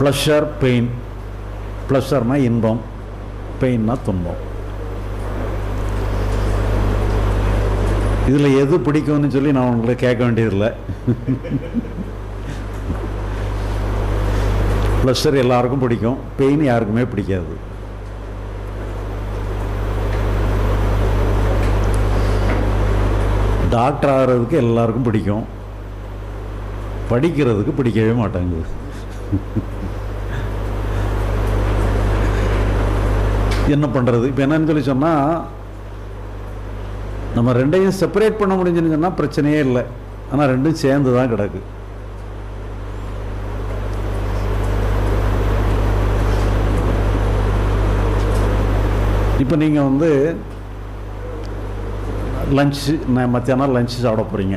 Pleasure pain ப்ளஷர்னா இன்பம் பெயின்னா துன்பம் இதில் எது பிடிக்கும்னு சொல்லி நான் உங்களை கேட்க வேண்டியதில்லை ப்ளஷர் எல்லாருக்கும் பிடிக்கும் பெயின் யாருக்குமே பிடிக்காது டாக்டர் ஆகிறதுக்கு எல்லாருக்கும் பிடிக்கும் படிக்கிறதுக்கு பிடிக்கவே மாட்டாங்குது என்ன பண்ணுறது இப்போ என்னன்னு சொல்லி சொன்னால் நம்ம ரெண்டையும் செப்பரேட் பண்ண முடிஞ்சுன்னு சொன்னால் பிரச்சனையே இல்லை ஆனால் ரெண்டும் சேர்ந்து தான் கிடக்கு இப்போ நீங்கள் வந்து லஞ்சு மத்தியானம் லஞ்சு சாப்பிட போகிறீங்க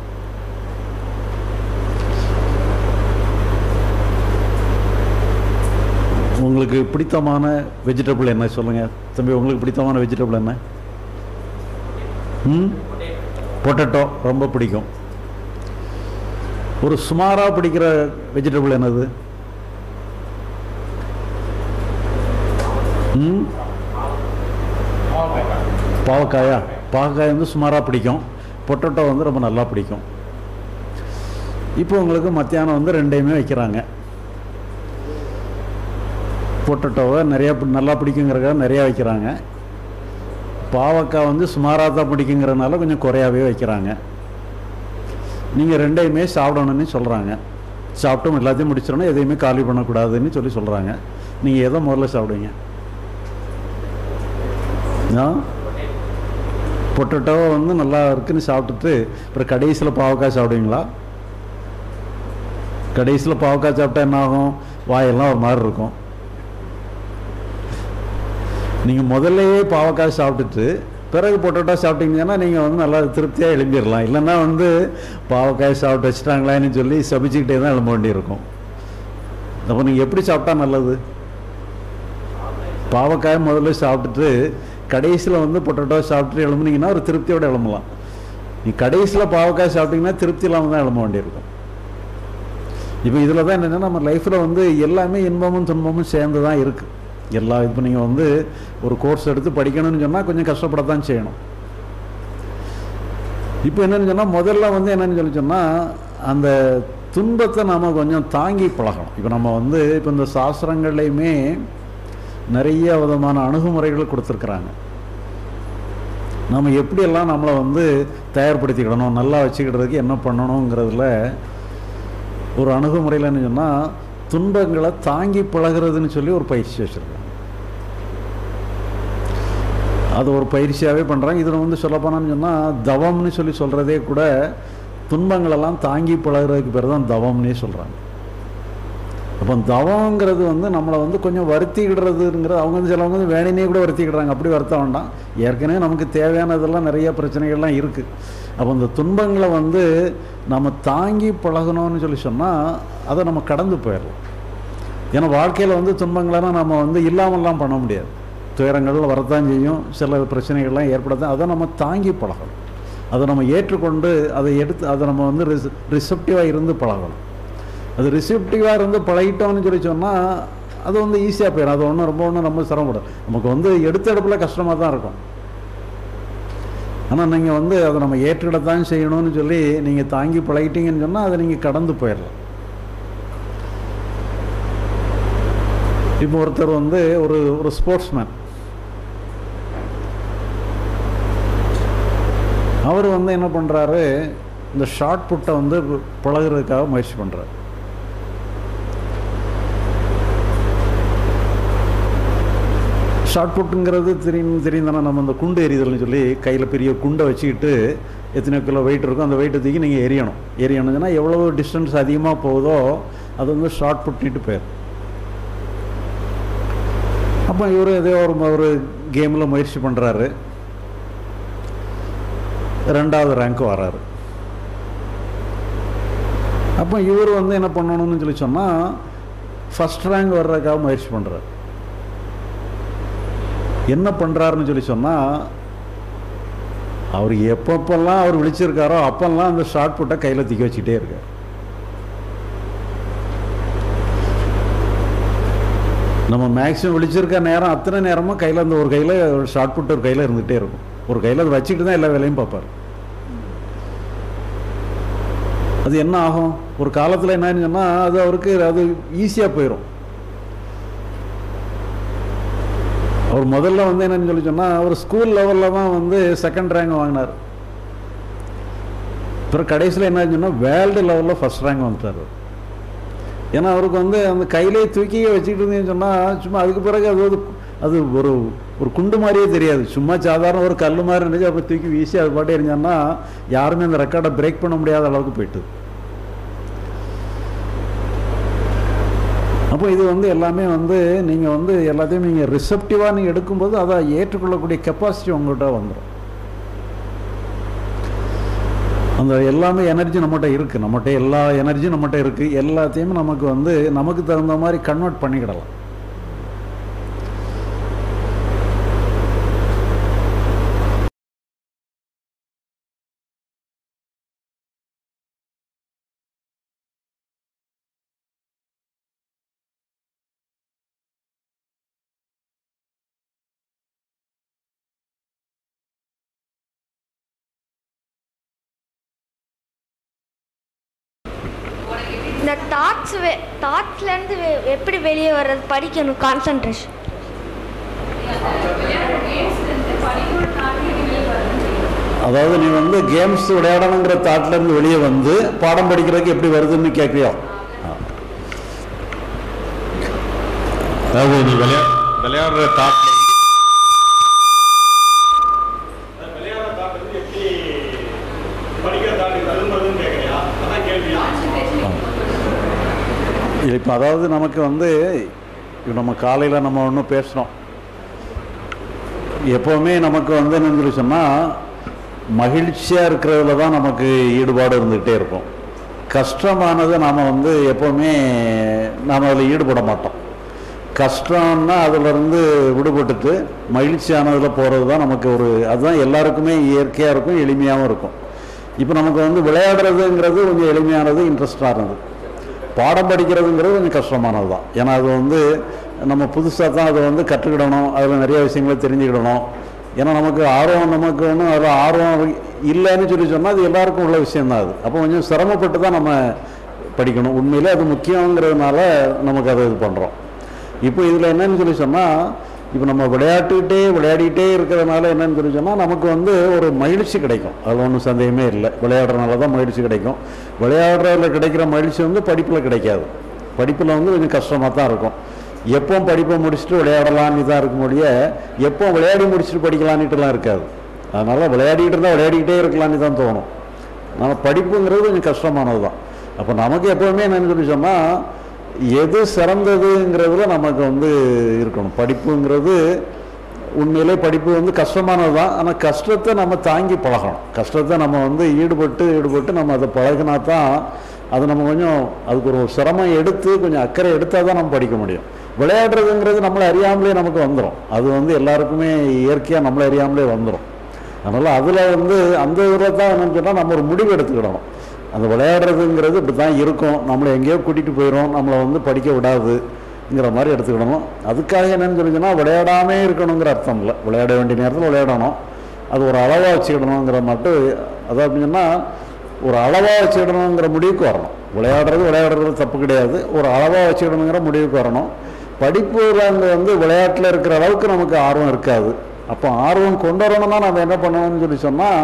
உங்களுக்கு பிடித்தமான வெஜிடபிள் என்ன சொல்லுங்கள் தம்பி உங்களுக்கு பிடித்தமான வெஜிடபிள் என்ன ம் பொட்டேட்டோ ரொம்ப பிடிக்கும் ஒரு சுமாராக பிடிக்கிற வெஜிடபிள் என்னது ம் பாவக்காயா பாவக்காய் வந்து சுமாராக பிடிக்கும் பொட்டேட்டோ வந்து ரொம்ப நல்லா பிடிக்கும் இப்போ உங்களுக்கு மத்தியானம் வந்து ரெண்டையுமே வைக்கிறாங்க பொட்டேட்டோவை நிறையா பி- நல்லா பிடிக்குங்கிறக்காக நிறையா வைக்கிறாங்க பாவக்காய் வந்து சுமாராக தான் பிடிக்குங்கிறனால கொஞ்சம் குறையாவே வைக்கிறாங்க நீங்கள் ரெண்டையுமே சாப்பிடணும்னு சொல்கிறாங்க சாப்பிட்டும் எல்லாத்தையும் முடிச்சிடணும் எதையுமே காலி பண்ணக்கூடாதுன்னு சொல்லி சொல்கிறாங்க நீங்கள் எதை முதல்ல சாப்பிடுவீங்க ஆ பொட்டேட்டோ வந்து நல்லா இருக்குன்னு சாப்பிட்டுட்டு அப்புறம் கடைசியில் பாவக்காய் சாப்பிடுவீங்களா கடைசியில் பாவக்காய் சாப்பிட்டா என்ன ஆகும் வாயெல்லாம் ஒரு மாதிரி இருக்கும் நீங்கள் முதல்லயே பாவக்காய் சாப்பிட்டுட்டு பிறகு பொட்டேட்டோ சாப்பிட்டீங்கன்னா நீங்கள் வந்து நல்லா திருப்தியாக எழும்பிடலாம் இல்லைன்னா வந்து பாவக்காய் சாப்பிட்டு வச்சுட்டாங்களான்னு சொல்லி சபிச்சுக்கிட்டே தான் எழும்ப வேண்டியிருக்கும் அப்போ நீங்கள் எப்படி சாப்பிட்டா நல்லது பாவக்காய் முதல்ல சாப்பிட்டுட்டு கடைசியில் வந்து பொட்டேட்டோ சாப்பிட்டுட்டு எழும்புனீங்கன்னா ஒரு திருப்தியோடு எழும்பலாம் நீ கடைசியில் பாவக்காய் சாப்பிட்டீங்கன்னா திருப்தி இல்லாமல் தான் எழும்ப வேண்டியிருக்கும் இப்போ இதில் தான் என்னென்னா நம்ம லைஃப்பில் வந்து எல்லாமே இன்பமும் துன்பமும் சேர்ந்து தான் இருக்குது எல்லா இப்போ நீங்கள் வந்து ஒரு கோர்ஸ் எடுத்து படிக்கணும்னு சொன்னால் கொஞ்சம் கஷ்டப்படத்தான் செய்யணும் இப்போ என்னன்னு சொன்னால் முதல்ல வந்து என்னன்னு சொல்லி சொன்னால் அந்த துன்பத்தை நாம் கொஞ்சம் தாங்கி பழகணும் இப்போ நம்ம வந்து இப்போ இந்த சாஸ்திரங்கள்லையுமே நிறைய விதமான அணுகுமுறைகள் கொடுத்துருக்குறாங்க நம்ம எப்படியெல்லாம் நம்மளை வந்து தயார்படுத்திக்கிடணும் நல்லா வச்சுக்கிடுறதுக்கு என்ன பண்ணணுங்கிறதுல ஒரு அணுகுமுறையில் என்ன சொன்னால் துன்பங்களை தாங்கி பழகுறதுன்னு சொல்லி ஒரு பயிற்சி வச்சுருக்காங்க அது ஒரு பயிற்சியாகவே பண்ணுறாங்க இதில் வந்து சொல்லப்போனான்னு சொன்னால் தவம்னு சொல்லி சொல்கிறதே கூட துன்பங்களெல்லாம் தாங்கி பழகுறதுக்கு பேர் தான் தவம்னே சொல்கிறாங்க அப்போ தவங்கிறது வந்து நம்மளை வந்து கொஞ்சம் வருத்திக்கிடுறதுங்கிறது அவங்க வந்து சிலவங்க வந்து வேணினே கூட வருத்திக்கிடுறாங்க அப்படி வருத்த வேண்டாம் ஏற்கனவே நமக்கு தேவையானதெல்லாம் நிறைய பிரச்சனைகள்லாம் இருக்குது அப்போ இந்த துன்பங்களை வந்து நம்ம தாங்கி பழகணும்னு சொல்லி சொன்னால் அதை நம்ம கடந்து போயிடலாம் ஏன்னா வாழ்க்கையில் வந்து துன்பங்களெல்லாம் நம்ம வந்து இல்லாமல்லாம் பண்ண முடியாது துயரங்கள் வரத்தான் செய்யும் சில பிரச்சனைகள்லாம் ஏற்படத்தான் அதை நம்ம தாங்கி பழகணும் அதை நம்ம ஏற்றுக்கொண்டு அதை எடுத்து அதை நம்ம வந்து ரிஸ் ரிசப்டிவாக இருந்து பழகணும் அது ரிசப்டிவாக இருந்து பழகிட்டோம்னு சொல்லி சொன்னால் அது வந்து ஈஸியாக போயிடும் அது ஒன்றும் ரொம்ப ஒன்றும் ரொம்ப சிரமப்படும் நமக்கு வந்து எடுத்த இடத்துல கஷ்டமாக தான் இருக்கும் ஆனால் நீங்கள் வந்து அதை நம்ம ஏற்றுக்கிடத்தான் செய்யணும்னு சொல்லி நீங்கள் தாங்கி பழகிட்டீங்கன்னு சொன்னால் அதை நீங்கள் கடந்து போயிடலாம் இப்போ ஒருத்தர் வந்து ஒரு ஒரு ஸ்போர்ட்ஸ்மேன் அவர் வந்து என்ன பண்ணுறாரு இந்த ஷார்ட் புட்டை வந்து பழகுறதுக்காக முயற்சி பண்ணுறாரு ஷார்ட் புட்டுங்கிறது தெரியும் தெரியும் தானே நம்ம இந்த குண்டு எறிதல்னு சொல்லி கையில் பெரிய குண்டை வச்சுக்கிட்டு எத்தனை கிலோ வெயிட் இருக்கும் அந்த வெயிட்டை தூக்கி நீங்கள் எரியணும் எரியணும்னா எவ்வளோ டிஸ்டன்ஸ் அதிகமாக போகுதோ அது வந்து ஷார்ட் புட்டிட்டு போயிடும் அப்போ இவர் ஏதோ ஒரு ஒரு கேமில் முயற்சி பண்ணுறாரு ரெண்டாவது ரேங்க் வராரு அப்போ இவர் வந்து என்ன பண்ணணும்னு சொல்லி சொன்னால் ஃபஸ்ட் ரேங்க் வர்றதுக்காக முயற்சி பண்ணுறாரு என்ன பண்ணுறாருன்னு சொல்லி சொன்னால் அவர் எப்பப்பெல்லாம் அவர் விழிச்சிருக்காரோ அப்பெல்லாம் அந்த ஷார்ட் புட்டை கையில் தூக்கி வச்சுக்கிட்டே இருக்கார் நம்ம மேக்ஸிமம் விழிச்சிருக்க நேரம் அத்தனை நேரமும் கையில் அந்த ஒரு கையில் ஒரு ஷார்ட் புட் ஒரு கையில் இருந்துகிட்டே இருக்கும் ஒரு கையில் அதை வச்சுக்கிட்டு தான் எல்லா வேலையும் பார்ப்பார் அது என்ன ஆகும் ஒரு காலத்தில் என்னன்னு சொன்னால் அது அவருக்கு அது ஈஸியாக போயிடும் அவர் முதல்ல வந்து என்னன்னு சொல்லி சொன்னால் அவர் ஸ்கூல் லெவலில் தான் வந்து செகண்ட் ரேங்க் வாங்கினார் அப்புறம் கடைசியில் என்ன சொன்னால் வேர்ல்டு லெவலில் ஃபஸ்ட் ரேங்க் வந்துட்டார் அவர். ஏன்னா அவருக்கு வந்து அந்த கையிலே தூக்கி வச்சுக்கிட்டு இருந்தீங்கன்னு சொன்னால் சும்மா அதுக்கு பிறகு அது ஒரு அது ஒரு ஒரு குண்டு மாதிரியே தெரியாது சும்மா சாதாரண ஒரு கல் மாதிரி இருந்துச்சு அப்போ தூக்கி வீசி அது பாட்டு எரிஞ்சான்னா யாருமே அந்த ரெக்கார்டை பிரேக் பண்ண முடியாத அளவுக்கு போயிட்டு அப்போ இது வந்து எல்லாமே வந்து நீங்கள் வந்து எல்லாத்தையும் நீங்கள் ரிசப்டிவாக நீங்கள் எடுக்கும்போது அதை ஏற்றுக்கொள்ளக்கூடிய கெப்பாசிட்டி உங்கள்கிட்ட வந்துடும் அந்த எல்லாமே எனர்ஜி நம்மகிட்ட இருக்குது நம்மகிட்ட எல்லா எனர்ஜியும் நம்மகிட்ட இருக்குது எல்லாத்தையுமே நமக்கு வந்து நமக்கு தகுந்த மாதிரி கன்வெர்ட் பண்ணிக்கிடலாம் இந்த தாட்ஸ் தாட்ஸ்லேருந்து எப்படி வெளியே வர்றது படிக்கணும் கான்சன்ட்ரேஷன் அதாவது நீ வந்து கேம்ஸ் விளையாடணுங்கிற தாட்ல இருந்து வெளியே வந்து பாடம் படிக்கிறதுக்கு எப்படி வருதுன்னு கேட்குறியோ அதாவது நீ விளையா விளையாடுற தாட்ல விளையாடுற தாட் வந்து எப்படி படிக்கிற தாட்டுக்கு தகுந்ததுன்னு கேட்குறியா அதான் கேள்வியா இப்போ அதாவது நமக்கு வந்து இப்போ நம்ம காலையில் நம்ம ஒன்றும் பேசுகிறோம் எப்போவுமே நமக்கு வந்து என்னன்னு சொன்னால் மகிழ்ச்சியாக இருக்கிறதுல தான் நமக்கு ஈடுபாடு இருந்துகிட்டே இருக்கும் கஷ்டமானதை நாம் வந்து எப்போவுமே நாம் அதில் ஈடுபட மாட்டோம் கஷ்டம்னா அதிலிருந்து விடுபட்டுட்டு மகிழ்ச்சியானதில் போகிறது தான் நமக்கு ஒரு அதுதான் எல்லாருக்குமே இயற்கையாக இருக்கும் எளிமையாகவும் இருக்கும் இப்போ நமக்கு வந்து விளையாடுறதுங்கிறது கொஞ்சம் எளிமையானது இன்ட்ரெஸ்டானது பாடம் படிக்கிறதுங்கிறது கொஞ்சம் கஷ்டமானது தான் ஏன்னா அது வந்து நம்ம புதுசாக தான் அதை வந்து கற்றுக்கிடணும் அதில் நிறைய விஷயங்களை தெரிஞ்சுக்கிடணும் ஏன்னா நமக்கு ஆர்வம் நமக்கு ஒன்றும் அதில் ஆர்வம் இல்லைன்னு சொல்லி சொன்னால் அது எல்லாருக்கும் உள்ள விஷயம்தான் அது அப்போ கொஞ்சம் சிரமப்பட்டு தான் நம்ம படிக்கணும் உண்மையிலே அது முக்கியங்கிறதுனால நமக்கு அதை இது பண்ணுறோம் இப்போ இதில் என்னன்னு சொல்லி சொன்னால் இப்போ நம்ம விளையாட்டுக்கிட்டே விளையாடிக்கிட்டே இருக்கிறதுனால என்னன்னு சொல்லி சொன்னால் நமக்கு வந்து ஒரு மகிழ்ச்சி கிடைக்கும் அதில் ஒன்றும் சந்தேகமே இல்லை விளையாடுறதுனால தான் மகிழ்ச்சி கிடைக்கும் விளையாடுறதுல கிடைக்கிற மகிழ்ச்சி வந்து படிப்பில் கிடைக்காது படிப்பில் வந்து கொஞ்சம் கஷ்டமாக தான் இருக்கும் எப்போ படிப்பை முடிச்சுட்டு விளையாடலான்னு தான் இருக்கும் முடிய எப்போ விளையாடி முடிச்சுட்டு படிக்கலான்னுட்டுலாம் இருக்காது அதனால் விளையாடிக்கிட்டு இருந்தால் விளையாடிக்கிட்டே இருக்கலான்னு தான் தோணும் ஆனால் படிப்புங்கிறது கொஞ்சம் கஷ்டமானது தான் அப்போ நமக்கு எப்போவுமே என்னன்னு சொல்லி சொன்னால் எது சிறந்ததுங்கிறதுல நமக்கு வந்து இருக்கணும் படிப்புங்கிறது உண்மையிலே படிப்பு வந்து கஷ்டமானது தான் ஆனால் கஷ்டத்தை நம்ம தாங்கி பழகணும் கஷ்டத்தை நம்ம வந்து ஈடுபட்டு ஈடுபட்டு நம்ம அதை பழகினா தான் அது நம்ம கொஞ்சம் அதுக்கு ஒரு சிரமம் எடுத்து கொஞ்சம் அக்கறை எடுத்தால் தான் நம்ம படிக்க முடியும் விளையாடுறதுங்கிறது நம்மளை அறியாமலே நமக்கு வந்துடும் அது வந்து எல்லாருக்குமே இயற்கையாக நம்மளை அறியாமலே வந்துடும் அதனால் அதில் வந்து அந்த இதில் தான் என்னன்னு சொன்னால் நம்ம ஒரு முடிவு எடுத்துக்கிடணும் அந்த விளையாடுறதுங்கிறது இப்படி தான் இருக்கும் நம்மளை எங்கேயோ கூட்டிகிட்டு போயிடும் நம்மளை வந்து படிக்க விடாதுங்கிற மாதிரி எடுத்துக்கிடணும் அதுக்காக என்னன்னு சொல்லிச்சுன்னா விளையாடாமே இருக்கணுங்கிற அர்த்தம் இல்லை விளையாட வேண்டிய நேரத்தில் விளையாடணும் அது ஒரு அளவாக வச்சுக்கிடணுங்கிற மட்டும் அதாவது அப்படின்னா ஒரு அளவாக வச்சுக்கிடணுங்கிற முடிவுக்கு வரணும் விளையாடுறது விளையாடுறது தப்பு கிடையாது ஒரு அளவாக வச்சுக்கிடணுங்கிற முடிவுக்கு வரணும் படிப்புல அங்கே வந்து விளையாட்டில் இருக்கிற அளவுக்கு நமக்கு ஆர்வம் இருக்காது அப்போ ஆர்வம் கொண்டு வரணும்னா நம்ம என்ன பண்ணணும்னு சொல்லி சொன்னால்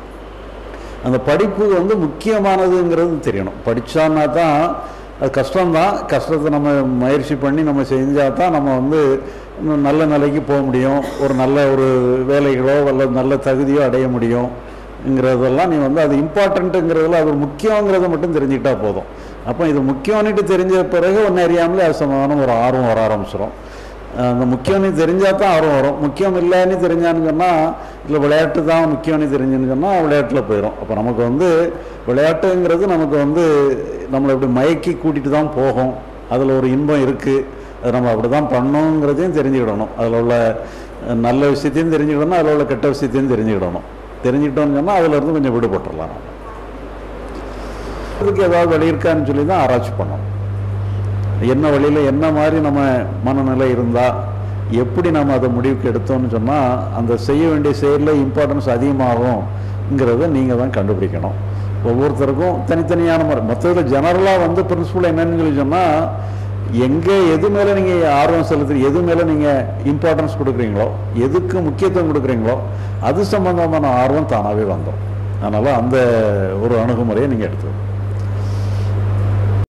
அந்த படிப்பு வந்து முக்கியமானதுங்கிறது தெரியணும் படித்தான்னா தான் அது கஷ்டம்தான் கஷ்டத்தை நம்ம முயற்சி பண்ணி நம்ம செஞ்சால் தான் நம்ம வந்து இன்னும் நல்ல நிலைக்கு போக முடியும் ஒரு நல்ல ஒரு வேலைகளோ அல்ல நல்ல தகுதியோ அடைய முடியும்ங்கிறதெல்லாம் நீ வந்து அது இம்பார்ட்டண்ட்டுங்கிறதுல அது ஒரு முக்கியங்கிறத மட்டும் தெரிஞ்சுக்கிட்டா போதும் அப்போ இது முக்கியம்னுட்டு தெரிஞ்ச பிறகு ஒன்று அறியாமலே அது சம்பந்தமான ஒரு ஆர்வம் வர ஆரம்பிச்சிடும் அந்த முக்கியம்னு தெரிஞ்சால் தான் ஆர்வம் வரும் முக்கியம் இல்லைன்னு தெரிஞ்சான்னு சொன்னால் இல்லை விளையாட்டு தான் முக்கியம்னு தெரிஞ்சுன்னு சொன்னால் விளையாட்டில் போயிடும் அப்போ நமக்கு வந்து விளையாட்டுங்கிறது நமக்கு வந்து நம்மளை இப்படி மயக்கி கூட்டிகிட்டு தான் போகும் அதில் ஒரு இன்பம் இருக்குது அது நம்ம அப்படி தான் பண்ணணுங்கிறதையும் தெரிஞ்சுக்கிடணும் அதில் உள்ள நல்ல விஷயத்தையும் தெரிஞ்சுக்கிடணும் அதில் உள்ள கெட்ட விஷயத்தையும் தெரிஞ்சுக்கிடணும் தெரிஞ்சுக்கிட்டோம்னு சொன்னால் அதிலிருந்து கொஞ்சம் விடுபட்டுடலாம் நம்ம அதுக்கு ஏதாவது வழி இருக்கான்னு சொல்லி தான் ஆராய்ச்சி பண்ணணும் என்ன வழியில் என்ன மாதிரி நம்ம மனநிலை இருந்தால் எப்படி நம்ம அதை முடிவுக்கு எடுத்தோம்னு சொன்னால் அந்த செய்ய வேண்டிய செயலில் இம்பார்ட்டன்ஸ் அதிகமாகுங்கிறத நீங்கள் தான் கண்டுபிடிக்கணும் ஒவ்வொருத்தருக்கும் தனித்தனியான முறை மொத்தத்தில் ஜெனரலாக வந்து பிரின்சிபல் என்னன்னு சொல்லி சொன்னால் எங்கே எது மேலே நீங்கள் ஆர்வம் செலுத்துறீங்க எது மேலே நீங்கள் இம்பார்ட்டன்ஸ் கொடுக்குறீங்களோ எதுக்கு முக்கியத்துவம் கொடுக்குறீங்களோ அது சம்பந்தமான ஆர்வம் தானாகவே வந்துடும் அதனால் அந்த ஒரு அணுகுமுறையை நீங்கள் எடுத்துக்கணும்